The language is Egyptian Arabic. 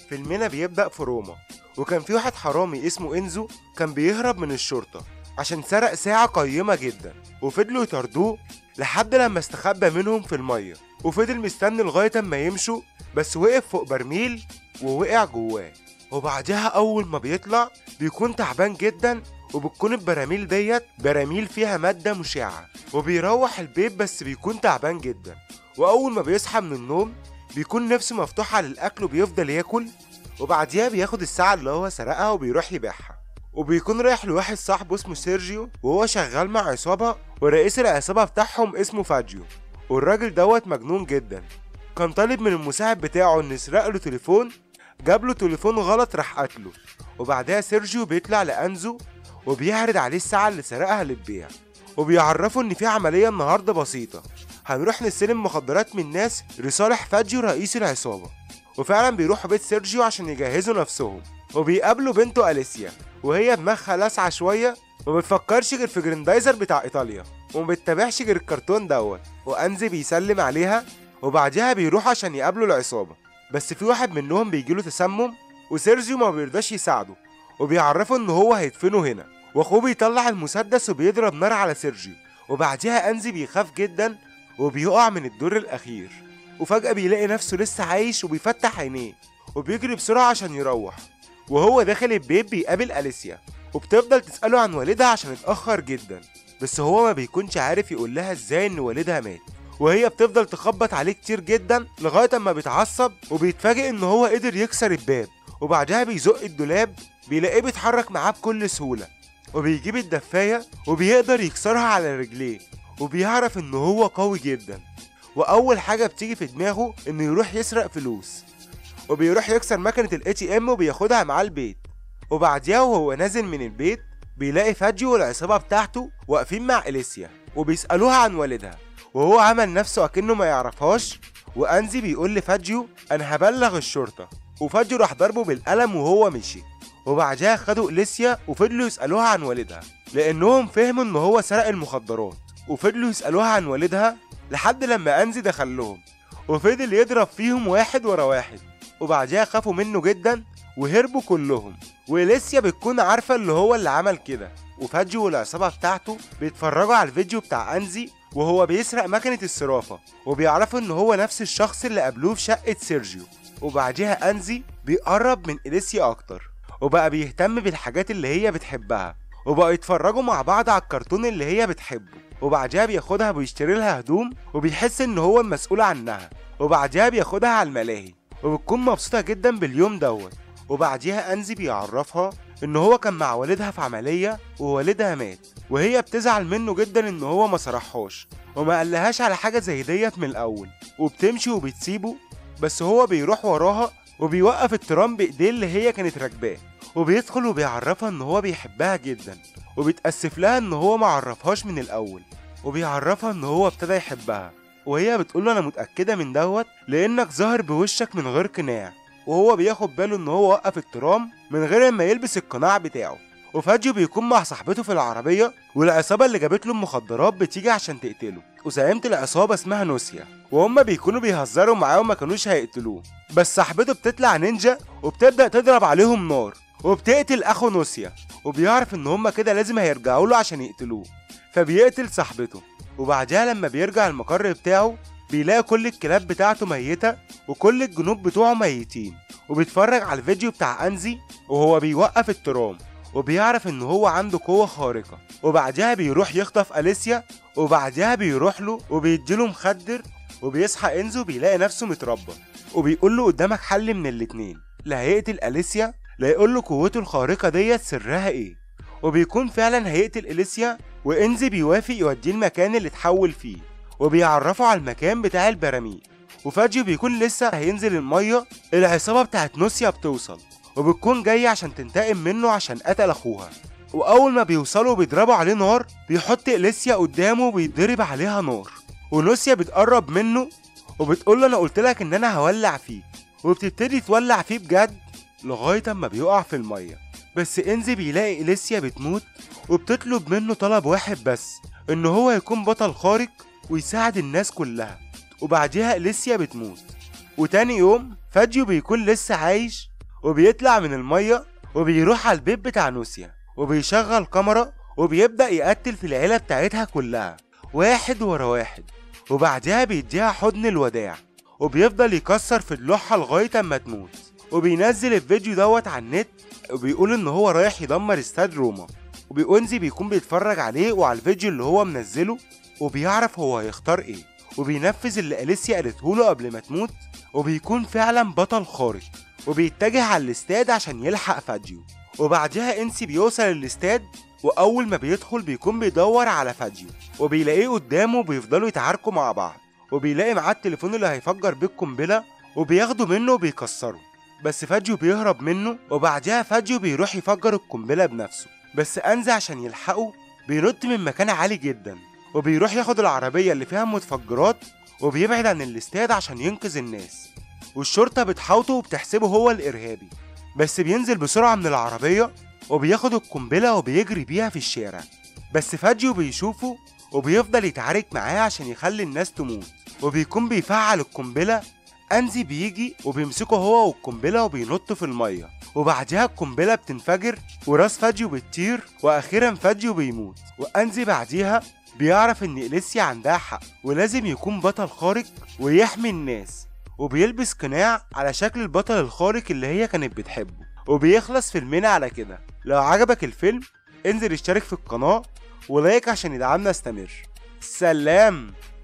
فيلمنا بيبدأ في روما وكان في واحد حرامي اسمه إنزو كان بيهرب من الشرطة عشان سرق ساعة قيمة جدا وفضلوا يطاردوه لحد لما استخبى منهم في المية وفضل مستني لغاية اما يمشوا بس وقف فوق برميل ووقع جواه وبعدها أول ما بيطلع بيكون تعبان جدا وبتكون البراميل ديت براميل فيها مادة مشعة وبيروح البيت بس بيكون تعبان جدا وأول ما بيصحى من النوم بيكون نفسه مفتوحة للأكل وبيفضل ياكل وبعديها بياخد الساعة اللي هو سرقها وبيروح يبيعها وبيكون رايح لواحد صاحبه اسمه سيرجيو وهو شغال مع عصابة ورئيس العصابة بتاعهم اسمه فاجيو والراجل دوت مجنون جدا كان طالب من المساعد بتاعه ان يسرق له تليفون جاب له تليفون غلط راح قتله وبعدها سيرجيو بيطلع لأنزو وبيعرض عليه الساعة اللي سرقها للبيع وبيعرفه ان في عملية النهاردة بسيطة هنروح نستلم مخدرات من ناس لصالح فاجيو رئيس العصابة وفعلا بيروحوا بيت سيرجيو عشان يجهزوا نفسهم وبيقابلوا بنته أليسيا وهي دماغها لاسعة شوية وما بتفكرش غير في جريندايزر بتاع إيطاليا وما بتتابعش غير الكرتون دوت وأنزي بيسلم عليها وبعدها بيروح عشان يقابلوا العصابة بس في واحد منهم بيجيله تسمم وسيرجيو ما بيرضاش يساعده وبيعرفه ان هو هيدفنه هنا واخوه بيطلع المسدس وبيضرب نار على سيرجيو وبعدها انزي بيخاف جدا وبيقع من الدور الاخير وفجأة بيلاقي نفسه لسه عايش وبيفتح عينيه وبيجري بسرعة عشان يروح وهو داخل البيت بيقابل أليسيا وبتفضل تسأله عن والدها عشان اتأخر جدا بس هو ما بيكونش عارف يقول لها ازاي ان والدها مات وهي بتفضل تخبط عليه كتير جدا لغاية اما بيتعصب وبيتفاجئ ان هو قدر يكسر الباب وبعدها بيزق الدولاب بيلاقيه بيتحرك معاه بكل سهولة وبيجيب الدفاية وبيقدر يكسرها على رجليه وبيعرف ان هو قوي جدا واول حاجة بتيجي في دماغه انه يروح يسرق فلوس وبيروح يكسر مكنة الاي تي ام وبياخدها معاه البيت وبعديها وهو نازل من البيت بيلاقي فاجيو والعصابة بتاعته واقفين مع إليسيا وبيسألوها عن والدها وهو عمل نفسه أكنه ما يعرفهاش وأنزي بيقول لفاجيو أنا هبلغ الشرطة وفاجيو راح ضربه بالقلم وهو مشي وبعدها خدوا إليسيا وفضلوا يسألوها عن والدها لأنهم فهموا إن هو سرق المخدرات وفضلوا يسألوها عن والدها لحد لما أنزي دخل لهم وفضل يضرب فيهم واحد ورا واحد وبعدها خافوا منه جدا وهربوا كلهم وإليسيا بتكون عارفة اللي هو اللي عمل كده وفاجيو والعصابة بتاعته بيتفرجوا على الفيديو بتاع أنزي وهو بيسرق مكنة الصرافة وبيعرفوا إن هو نفس الشخص اللي قابلوه في شقة سيرجيو وبعدها أنزي بيقرب من إليسيا أكتر وبقى بيهتم بالحاجات اللي هي بتحبها وبقوا يتفرجوا مع بعض على الكرتون اللي هي بتحبه وبعدها بياخدها ويشتري لها هدوم وبيحس ان هو المسؤول عنها وبعدها بياخدها على الملاهي وبتكون مبسوطة جدا باليوم دوت وبعديها أنزي بيعرفها إن هو كان مع والدها في عملية ووالدها مات وهي بتزعل منه جدا إن هو ما صرحهاش وما قالهاش على حاجة زي ديت من الأول وبتمشي وبتسيبه بس هو بيروح وراها وبيوقف الترام بإيديه اللي هي كانت راكباه وبيدخل وبيعرفها إن هو بيحبها جدا وبيتأسف لها إن هو ما عرفهاش من الأول وبيعرفها إن هو ابتدى يحبها وهي بتقوله أنا متأكدة من دوت لأنك ظاهر بوشك من غير قناع وهو بياخد باله ان هو وقف الترام من غير ما يلبس القناع بتاعه وفاجيو بيكون مع صاحبته في العربية والعصابة اللي جابت له المخدرات بتيجي عشان تقتله وزعيمة العصابة اسمها نوسيا وهما بيكونوا بيهزروا معاه وما كانوش هيقتلوه بس صاحبته بتطلع نينجا وبتبدأ تضرب عليهم نار وبتقتل اخو نوسيا وبيعرف ان هما كده لازم هيرجعوا له عشان يقتلوه فبيقتل صاحبته وبعدها لما بيرجع المقر بتاعه بيلاقي كل الكلاب بتاعته ميتة وكل الجنود بتوعه ميتين وبيتفرج على الفيديو بتاع أنزي وهو بيوقف الترام وبيعرف إن هو عنده قوة خارقة وبعدها بيروح يخطف أليسيا وبعدها بيروح له وبيديله مخدر وبيصحى إنزو بيلاقي نفسه متربى وبيقول له قدامك حل من الاتنين لا هيقتل أليسيا لا يقول له قوته الخارقة ديت سرها إيه وبيكون فعلا هيقتل أليسيا وإنزي بيوافق يوديه المكان اللي اتحول فيه وبيعرفوا على المكان بتاع البراميل وفاجيو بيكون لسه هينزل المية العصابة بتاعت نوسيا بتوصل وبتكون جاية عشان تنتقم منه عشان قتل أخوها وأول ما بيوصلوا بيضربوا عليه نار بيحط إليسيا قدامه وبيتضرب عليها نار ونوسيا بتقرب منه وبتقول له أنا قلت لك إن أنا هولع فيك وبتبتدي تولع فيه بجد لغاية أما بيقع في المية بس إنزي بيلاقي إليسيا بتموت وبتطلب منه طلب واحد بس إن هو يكون بطل خارق ويساعد الناس كلها وبعدها إليسيا بتموت وتاني يوم فاجيو بيكون لسه عايش وبيطلع من المية وبيروح على البيت بتاع نوسيا وبيشغل كاميرا وبيبدأ يقتل في العيلة بتاعتها كلها واحد ورا واحد وبعدها بيديها حضن الوداع وبيفضل يكسر في اللوحة لغاية اما تموت وبينزل الفيديو دوت على النت وبيقول ان هو رايح يدمر استاد روما وبيونزي بيكون بيتفرج عليه وعلى الفيديو اللي هو منزله وبيعرف هو هيختار ايه وبينفذ اللي أليسيا قالته له قبل ما تموت وبيكون فعلا بطل خارق وبيتجه على الاستاد عشان يلحق فاجيو وبعدها انسي بيوصل الاستاد واول ما بيدخل بيكون بيدور على فاجيو وبيلاقيه قدامه وبيفضلوا يتعاركوا مع بعض وبيلاقي معاه التليفون اللي هيفجر بيه القنبله وبياخده منه وبيكسره بس فاجيو بيهرب منه وبعدها فاجيو بيروح يفجر القنبله بنفسه بس انزي عشان يلحقه بينط من مكان عالي جدا وبيروح ياخد العربيه اللي فيها متفجرات وبيبعد عن الاستاد عشان ينقذ الناس والشرطه بتحاوطه وبتحسبه هو الارهابي بس بينزل بسرعه من العربيه وبياخد القنبله وبيجري بيها في الشارع بس فاجيو بيشوفه وبيفضل يتعارك معاه عشان يخلي الناس تموت وبيكون بيفعل القنبله انزي بيجي وبيمسكه هو والقنبله وبينط في الميه وبعدها القنبله بتنفجر وراس فاجيو بتطير واخيرا فاجيو بيموت وانزي بعديها بيعرف ان اليسيا عندها حق ولازم يكون بطل خارق ويحمي الناس وبيلبس قناع على شكل البطل الخارق اللي هي كانت بتحبه وبيخلص فيلمنا على كده لو عجبك الفيلم انزل اشترك في القناة ولايك عشان يدعمنا استمر سلام